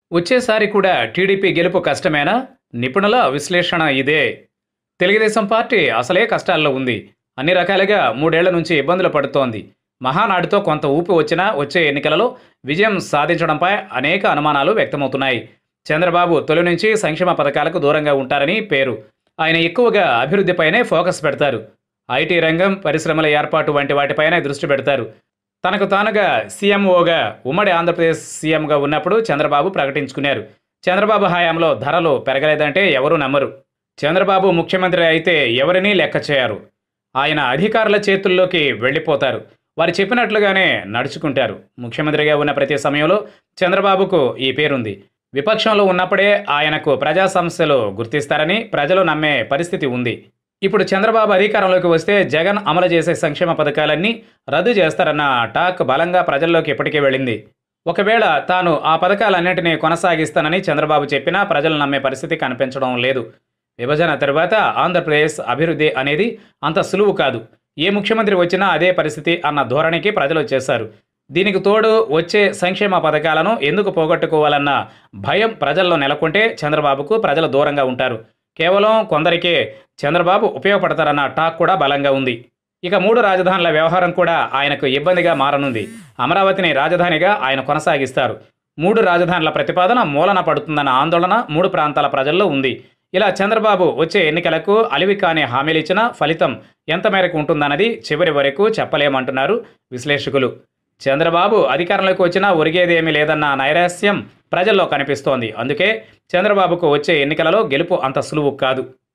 వచ్చేసారి కూడా టీడీపీ గెలుపు కష్టమేనా నిపుణుల విశ్లేషణ ఇదే తెలుగుదేశం పార్టీ అసలే కష్టాల్లో ఉంది అన్ని రకాలుగా మూడేళ్ల నుంచి ఇబ్బందులు పడుతోంది మహానాడుతో కొంత ఊపి వచ్చినా వచ్చే ఎన్నికలలో విజయం సాధించడంపై అనేక అనుమానాలు వ్యక్తమవుతున్నాయి చంద్రబాబు తొలి నుంచి సంక్షేమ పథకాలకు దూరంగా ఉంటారని పేరు ఆయన ఎక్కువగా అభివృద్ధిపైనే ఫోకస్ పెడతారు ఐటీ రంగం పరిశ్రమల ఏర్పాటు వంటి వాటిపైనే దృష్టి పెడతారు తనకు తానుగా సీఎంఓగా ఉమ్మడి ఆంధ్రప్రదేశ్ సీఎంగా ఉన్నప్పుడు చంద్రబాబు ప్రకటించుకున్నారు చంద్రబాబు హయాంలో ధరలు పెరగలేదంటే ఎవరూ నమ్మరు చంద్రబాబు ముఖ్యమంత్రి అయితే ఎవరినీ లెక్క చేయరు ఆయన అధికారుల చేతుల్లోకి వెళ్ళిపోతారు వారు చెప్పినట్లుగానే నడుచుకుంటారు ముఖ్యమంత్రిగా ఉన్న ప్రతి సమయంలో చంద్రబాబుకు ఈ పేరుంది విపక్షంలో ఉన్నప్పుడే ఆయనకు ప్రజా సమస్యలు గుర్తిస్తారని ప్రజలు నమ్మే పరిస్థితి ఉంది ఇప్పుడు చంద్రబాబు అధికారంలోకి వస్తే జగన్ అమలు చేసే సంక్షేమ పథకాలన్నీ రద్దు చేస్తారన్న టాక్ బలంగా ప్రజల్లోకి ఇప్పటికే వెళ్ళింది ఒకవేళ తాను ఆ పథకాలన్నింటినీ కొనసాగిస్తానని చంద్రబాబు చెప్పినా ప్రజలు నమ్మే పరిస్థితి కనిపించడం లేదు విభజన తరువాత ఆంధ్రప్రదేశ్ అభివృద్ధి అనేది అంత సులువు కాదు ఏ ముఖ్యమంత్రి వచ్చినా అదే పరిస్థితి అన్న ధోరణికి ప్రజలు వచ్చేశారు దీనికి తోడు వచ్చే సంక్షేమ పథకాలను ఎందుకు పోగొట్టుకోవాలన్న భయం ప్రజల్లో నెలకొంటే చంద్రబాబుకు ప్రజలు దూరంగా ఉంటారు కేవలం కొందరికే చంద్రబాబు ఉపయోగపడతారన్న టాక్ కూడా బలంగా ఉంది ఇక మూడు రాజధానుల వ్యవహారం కూడా ఆయనకు ఇబ్బందిగా మారనుంది అమరావతిని రాజధానిగా ఆయన కొనసాగిస్తారు మూడు రాజధానుల ప్రతిపాదన మూలన పడుతుందన్న ఆందోళన మూడు ప్రాంతాల ప్రజల్లో ఉంది ఇలా చంద్రబాబు వచ్చే ఎన్నికలకు అలివి కాని హామీలు ఇచ్చినా ఫలితం ఎంత మేరకు ఉంటుందన్నది చివరి వరకు చెప్పలేమంటున్నారు విశ్లేషకులు చంద్రబాబు అధికారంలోకి వచ్చినా ఒరిగేదేమీ లేదన్న నైరాస్యం ప్రజల్లో కనిపిస్తోంది అందుకే చంద్రబాబుకు వచ్చే ఎన్నికలలో గెలుపు అంత సులువు కాదు